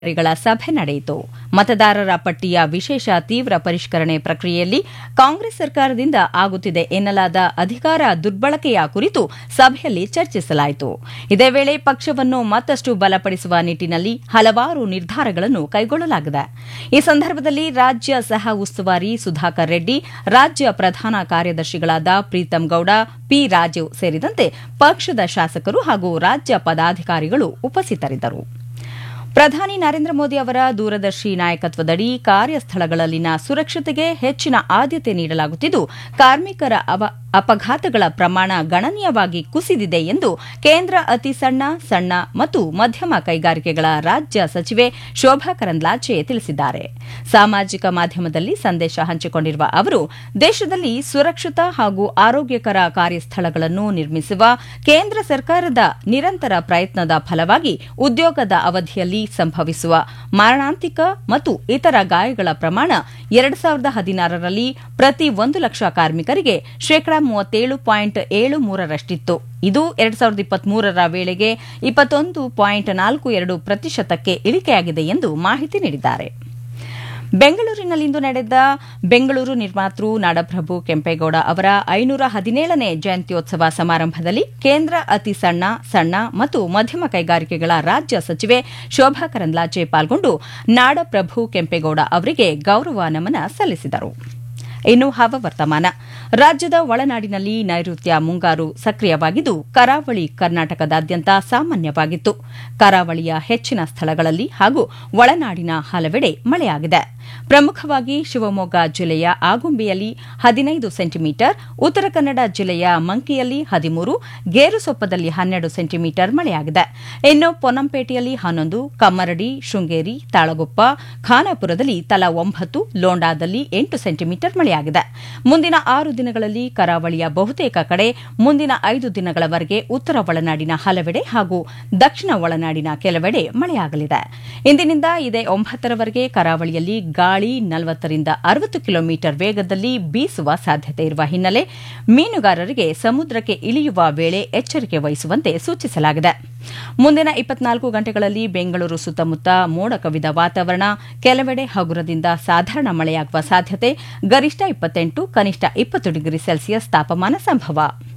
ಗಳ ಸಭೆ ನಡೆಯಿತು ಮತದಾರರ ಪಟ್ಟಿಯ ವಿಶೇಷ ತೀವ್ರ ಪರಿಷ್ಕರಣೆ ಪ್ರಕ್ರಿಯೆಯಲ್ಲಿ ಕಾಂಗ್ರೆಸ್ ಸರ್ಕಾರದಿಂದ ಆಗುತ್ತಿದೆ ಎನ್ನಲಾದ ಅಧಿಕಾರ ದುರ್ಬಳಕೆಯ ಕುರಿತು ಸಭೆಯಲ್ಲಿ ಚರ್ಚಿಸಲಾಯಿತು ಇದೇ ವೇಳೆ ಪಕ್ಷವನ್ನು ಮತ್ತಷ್ಟು ಬಲಪಡಿಸುವ ನಿಟ್ಟಿನಲ್ಲಿ ಹಲವಾರು ನಿರ್ಧಾರಗಳನ್ನು ಕೈಗೊಳ್ಳಲಾಗಿದೆ ಈ ಸಂದರ್ಭದಲ್ಲಿ ರಾಜ್ಯ ಸಹ ಉಸ್ತುವಾರಿ ಸುಧಾಕರ್ ರೆಡ್ಡಿ ರಾಜ್ಯ ಪ್ರಧಾನ ಕಾರ್ಯದರ್ಶಿಗಳಾದ ಪ್ರೀತಂ ಗೌಡ ಪಿ ರಾಜೀವ್ ಸೇರಿದಂತೆ ಪಕ್ಷದ ಶಾಸಕರು ಹಾಗೂ ರಾಜ್ಯ ಪದಾಧಿಕಾರಿಗಳು ಉಪಸ್ಥಿತರಿದ್ದರು ಪ್ರಧಾನಿ ನರೇಂದ್ರ ಮೋದಿ ಅವರ ದೂರದರ್ಶಿ ನಾಯಕತ್ವದಡಿ ಕಾರ್ಯಸ್ಥಳಗಳಲ್ಲಿನ ಸುರಕ್ಷತೆಗೆ ಹೆಚ್ಚಿನ ಆದ್ಯತೆ ನೀಡಲಾಗುತ್ತಿದ್ದು ಕಾರ್ಮಿಕರ ಅಪಘಾತಗಳ ಪ್ರಮಾಣ ಗಣನೀಯವಾಗಿ ಕುಸಿದಿದೆ ಎಂದು ಕೇಂದ್ರ ಅತಿ ಸಣ್ಣ ಸಣ್ಣ ಮತ್ತು ಮಧ್ಯಮ ಕೈಗಾರಿಕೆಗಳ ರಾಜ್ಯ ಸಚಿವೆ ಶೋಭಾ ಕರಂದ್ಲಾಜೆ ತಿಳಿಸಿದ್ದಾರೆ ಸಾಮಾಜಿಕ ಮಾಧ್ಯಮದಲ್ಲಿ ಸಂದೇಶ ಹಂಚಿಕೊಂಡಿರುವ ಅವರು ದೇಶದಲ್ಲಿ ಸುರಕ್ಷಿತ ಹಾಗೂ ಆರೋಗ್ಯಕರ ಕಾರ್ಯಸ್ಥಳಗಳನ್ನು ನಿರ್ಮಿಸುವ ಕೇಂದ್ರ ಸರ್ಕಾರದ ನಿರಂತರ ಪ್ರಯತ್ನದ ಫಲವಾಗಿ ಉದ್ಯೋಗದ ಅವಧಿಯಲ್ಲಿ ಸಂಭವಿಸುವ ಮಾರಣಾಂತಿಕ ಮತ್ತು ಇತರ ಗಾಯಗಳ ಪ್ರಮಾಣ ಎರಡು ಸಾವಿರದ ಹದಿನಾರರಲ್ಲಿ ಪ್ರತಿ ಒಂದು ಲಕ್ಷ ಕಾರ್ಮಿಕರಿಗೆ ಶೇಕಡಾ ಮೂವತ್ತೇಳು ಪಾಯಿಂಟ್ ಏಳು ಮೂರರಷ್ಟಿತ್ತು ಇದು ಎರಡ್ ಸಾವಿರದ ಇಪ್ಪತ್ಮೂರರ ವೇಳೆಗೆ ಇಪ್ಪತ್ತೊಂದು ಪಾಯಿಂಟ್ ನಾಲ್ಕು ಎರಡು ಪ್ರತಿಶತಕ್ಕೆ ಇಳಿಕೆಯಾಗಿದೆ ಎಂದು ಮಾಹಿತಿ ನೀಡಿದ್ದಾರೆ ಬೆಂಗಳೂರಿನಲ್ಲಿಂದು ನಡೆದ ಬೆಂಗಳೂರು ನಿರ್ಮಾತೃ ನಾಡಪ್ರಭು ಕೆಂಪೇಗೌಡ ಅವರ ಐನೂರ ಹದಿನೇಳನೇ ಜಯಂತ್ಯೋತ್ಸವ ಸಮಾರಂಭದಲ್ಲಿ ಕೇಂದ್ರ ಅತಿ ಸಣ್ಣ ಸಣ್ಣ ಮತ್ತು ಮಧ್ಯಮ ಕೈಗಾರಿಕೆಗಳ ರಾಜ್ಯ ಸಚಿವೆ ಶೋಭಾ ಕರಂದ್ಲಾಜೆ ಪಾಲ್ಗೊಂಡು ನಾಡಪ್ರಭು ಕೆಂಪೇಗೌಡ ಅವರಿಗೆ ಗೌರವ ನಮನ ಸಲ್ಲಿಸಿದರು ಇನ್ನು ಹವಾವರ್ತಮಾನ ರಾಜ್ಯದ ಒಳನಾಡಿನಲ್ಲಿ ನೈಋತ್ಯ ಮುಂಗಾರು ಸಕ್ರಿಯವಾಗಿದ್ದು ಕರಾವಳಿ ಕರ್ನಾಟಕದಾದ್ಯಂತ ಸಾಮಾನ್ಯವಾಗಿತ್ತು ಕರಾವಳಿಯ ಹೆಚ್ಚಿನ ಸ್ಥಳಗಳಲ್ಲಿ ಹಾಗೂ ಒಳನಾಡಿನ ಹಲವೆಡೆ ಮಳೆಯಾಗಿದೆ ಪ್ರಮುಖವಾಗಿ ಶಿವಮೊಗ್ಗ ಜಿಲ್ಲೆಯ ಆಗುಂಬೆಯಲ್ಲಿ ಹದಿನೈದು ಸೆಂಟಿಮೀಟರ್ ಉತ್ತರ ಕನ್ನಡ ಜಿಲ್ಲೆಯ ಮಂಕಿಯಲ್ಲಿ ಹದಿಮೂರು ಗೇರುಸೊಪ್ಪದಲ್ಲಿ ಹನ್ನೆರಡು ಸೆಂಟಿಮೀಟರ್ ಮಳೆಯಾಗಿದೆ ಇನ್ನು ಪೊನ್ನಂಪೇಟೆಯಲ್ಲಿ ಹನ್ನೊಂದು ಕಮ್ಮರಡಿ ಶೃಂಗೇರಿ ತಾಳಗುಪ್ಪ ಖಾನಾಪುರದಲ್ಲಿ ತಲಾ ಒಂಬತ್ತು ಲೋಂಡಾದಲ್ಲಿ ಎಂಟು ಸೆಂಟಿಮೀಟರ್ ಮಳೆಯಾಗಿದೆ ಮುಂದಿನ ಆರು ದಿನಗಳಲ್ಲಿ ಕರಾವಳಿಯ ಬಹುತೇಕ ಕಡೆ ಮುಂದಿನ ಐದು ದಿನಗಳವರೆಗೆ ಉತ್ತರ ಒಳನಾಡಿನ ಹಲವೆಡೆ ಹಾಗೂ ದಕ್ಷಿಣ ಒಳನಾಡಿನ ಕೆಲವೆಡೆ ಮಳೆಯಾಗಲಿದೆ ಇಂದಿನಿಂದ ಇದೇ ಒಂಬತ್ತರವರೆಗೆ ಕರಾವಳಿಯಲ್ಲಿ ಗಾಳಿ ನಲವತ್ತರಿಂದ ಅರವತ್ತು ಕಿಲೋಮೀಟರ್ ವೇಗದಲ್ಲಿ ಬೀಸುವ ಸಾಧ್ಯತೆ ಇರುವ ಹಿನ್ನೆಲೆ ಮೀನುಗಾರರಿಗೆ ಸಮುದ್ರಕ್ಕೆ ಇಳಿಯುವ ವೇಳೆ ಎಚ್ಚರಿಕೆ ವಹಿಸುವಂತೆ ಸೂಚಿಸಲಾಗಿದೆ ಮುಂದಿನ ಇಪ್ಪತ್ನಾಲ್ಕು ಗಂಟೆಗಳಲ್ಲಿ ಬೆಂಗಳೂರು ಸುತ್ತಮುತ್ತ ಮೋಡ ಕವಿದ ವಾತಾವರಣ ಕೆಲವೆಡೆ ಹಗುರದಿಂದ ಸಾಧಾರಣ ಮಳೆಯಾಗುವ ಸಾಧ್ಯತೆ ಗರಿಷ್ಠ ಇಪ್ಪತ್ತೆಂಟು ಕನಿಷ್ಠ ಇಪ್ಪತ್ತು ಡಿಗ್ರಿ ಸೆಲ್ಸಿಯಸ್ ತಾಪಮಾನ ಸಂಭವ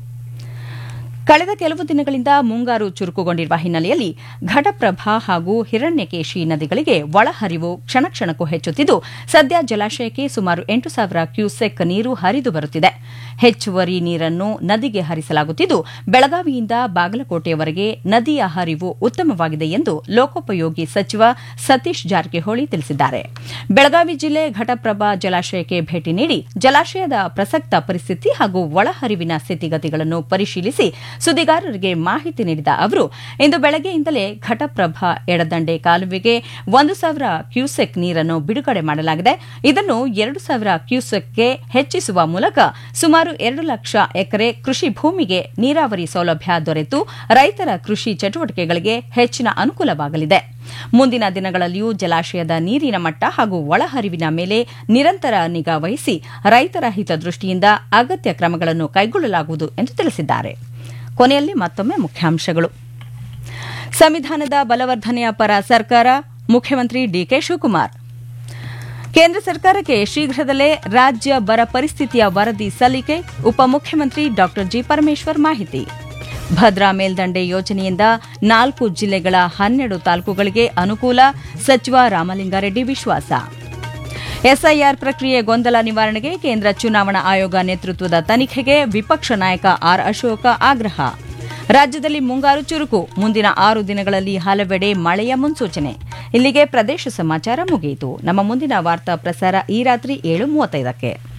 ಕಳೆದ ಕೆಲವು ದಿನಗಳಿಂದ ಮುಂಗಾರು ಚುರುಕುಗೊಂಡಿರುವ ಹಿನ್ನೆಲೆಯಲ್ಲಿ ಘಟಪ್ರಭಾ ಹಾಗೂ ಹಿರಣ್ಯಕೇಶಿ ನದಿಗಳಿಗೆ ಒಳಹರಿವು ಕ್ಷಣ ಕ್ಷಣಕ್ಕೂ ಹೆಚ್ಚುತ್ತಿದ್ದು ಸದ್ಯ ಜಲಾಶಯಕ್ಕೆ ಸುಮಾರು ಎಂಟು ಸಾವಿರ ಕ್ಯೂಸೆಕ್ ನೀರು ಹರಿದು ಬರುತ್ತಿದೆ ಹೆಚ್ಚುವರಿ ನೀರನ್ನು ನದಿಗೆ ಹರಿಸಲಾಗುತ್ತಿದ್ದು ಬೆಳಗಾವಿಯಿಂದ ಬಾಗಲಕೋಟೆಯವರೆಗೆ ನದಿಯ ಹರಿವು ಉತ್ತಮವಾಗಿದೆ ಎಂದು ಲೋಕೋಪಯೋಗಿ ಸಚಿವ ಸತೀಶ್ ಜಾರಕಿಹೊಳಿ ತಿಳಿಸಿದ್ದಾರೆ ಬೆಳಗಾವಿ ಜಿಲ್ಲೆ ಘಟಪ್ರಭಾ ಜಲಾಶಯಕ್ಕೆ ಭೇಟಿ ನೀಡಿ ಜಲಾಶಯದ ಪ್ರಸಕ್ತ ಪರಿಸ್ಥಿತಿ ಹಾಗೂ ಒಳಹರಿವಿನ ಸ್ಥಿತಿಗತಿಗಳನ್ನು ಪರಿಶೀಲಿಸಿ ಸುದ್ದಿಗಾರರಿಗೆ ಮಾಹಿತಿ ನೀಡಿದ ಅವರು ಇಂದು ಬೆಳಗ್ಗೆಯಿಂದಲೇ ಘಟಪ್ರಭಾ ಎಡದಂಡೆ ಕಾಲುವೆಗೆ ಒಂದು ಸಾವಿರ ಕ್ಯೂಸೆಕ್ ನೀರನ್ನು ಬಿಡುಗಡೆ ಮಾಡಲಾಗಿದೆ ಇದನ್ನು ಎರಡು ಸಾವಿರ ಕ್ಯೂಸೆಕ್ಗೆ ಹೆಚ್ಚಿಸುವ ಮೂಲಕ ಸುಮಾರು ಎರಡು ಲಕ್ಷ ಎಕರೆ ಕೃಷಿ ಭೂಮಿಗೆ ನೀರಾವರಿ ಸೌಲಭ್ಯ ದೊರೆತು ರೈತರ ಕೃಷಿ ಚಟುವಟಿಕೆಗಳಿಗೆ ಹೆಚ್ಚಿನ ಅನುಕೂಲವಾಗಲಿದೆ ಮುಂದಿನ ದಿನಗಳಲ್ಲಿಯೂ ಜಲಾಶಯದ ನೀರಿನ ಮಟ್ಟ ಹಾಗೂ ಒಳಹರಿವಿನ ಮೇಲೆ ನಿರಂತರ ನಿಗಾ ವಹಿಸಿ ರೈತರ ಹಿತದೃಷ್ಟಿಯಿಂದ ಅಗತ್ಯ ಕ್ರಮಗಳನ್ನು ಕೈಗೊಳ್ಳಲಾಗುವುದು ಎಂದು ತಿಳಿಸಿದ್ದಾರೆ ಕೊನೆಯಲ್ಲಿ ಮತ್ತೊಮ್ಮೆ ಮುಖ್ಯಾಂಶಗಳು ಸಂವಿಧಾನದ ಬಲವರ್ಧನೆಯ ಪರ ಸರ್ಕಾರ ಮುಖ್ಯಮಂತ್ರಿ ಡಿಕೆ ಶಿವಕುಮಾರ್ ಕೇಂದ್ರ ಸರ್ಕಾರಕ್ಕೆ ಶೀಘ್ರದಲ್ಲೇ ರಾಜ್ಯ ಬರ ಪರಿಸ್ಥಿತಿಯ ವರದಿ ಸಲ್ಲಿಕೆ ಉಪಮುಖ್ಯಮಂತ್ರಿ ಡಾ ಜಿ ಪರಮೇಶ್ವರ್ ಮಾಹಿತಿ ಭದ್ರಾ ಮೇಲ್ದಂಡೆ ಯೋಜನೆಯಿಂದ ನಾಲ್ಕು ಜಿಲ್ಲೆಗಳ ಹನ್ನೆರಡು ತಾಲೂಕುಗಳಿಗೆ ಅನುಕೂಲ ಸಚಿವ ರಾಮಲಿಂಗಾರೆಡ್ಡಿ ವಿಶ್ವಾಸ ಎಸ್ಐಆರ್ ಪ್ರಕ್ರಿಯೆ ಗೊಂದಲ ನಿವಾರಣೆಗೆ ಕೇಂದ್ರ ಚುನಾವಣಾ ಆಯೋಗ ನೇತೃತ್ವದ ತನಿಖೆಗೆ ವಿಪಕ್ಷ ನಾಯಕ ಆರ್ ಅಶೋಕ ಆಗ್ರಹ ರಾಜ್ಯದಲ್ಲಿ ಮುಂಗಾರು ಚುರುಕು ಮುಂದಿನ ಆರು ದಿನಗಳಲ್ಲಿ ಹಲವೆಡೆ ಮಳೆಯ ಮುನ್ಸೂಚನೆ ಇಲ್ಲಿಗೆ ಪ್ರದೇಶ ಸಮಾಚಾರ ಮುಗಿಯಿತು ನಮ್ಮ ಮುಂದಿನ ವಾರ್ತಾ ಪ್ರಸಾರ ಈ ರಾತ್ರಿ ಏಳು ಮೂವತ್ತೈದಕ್ಕೆ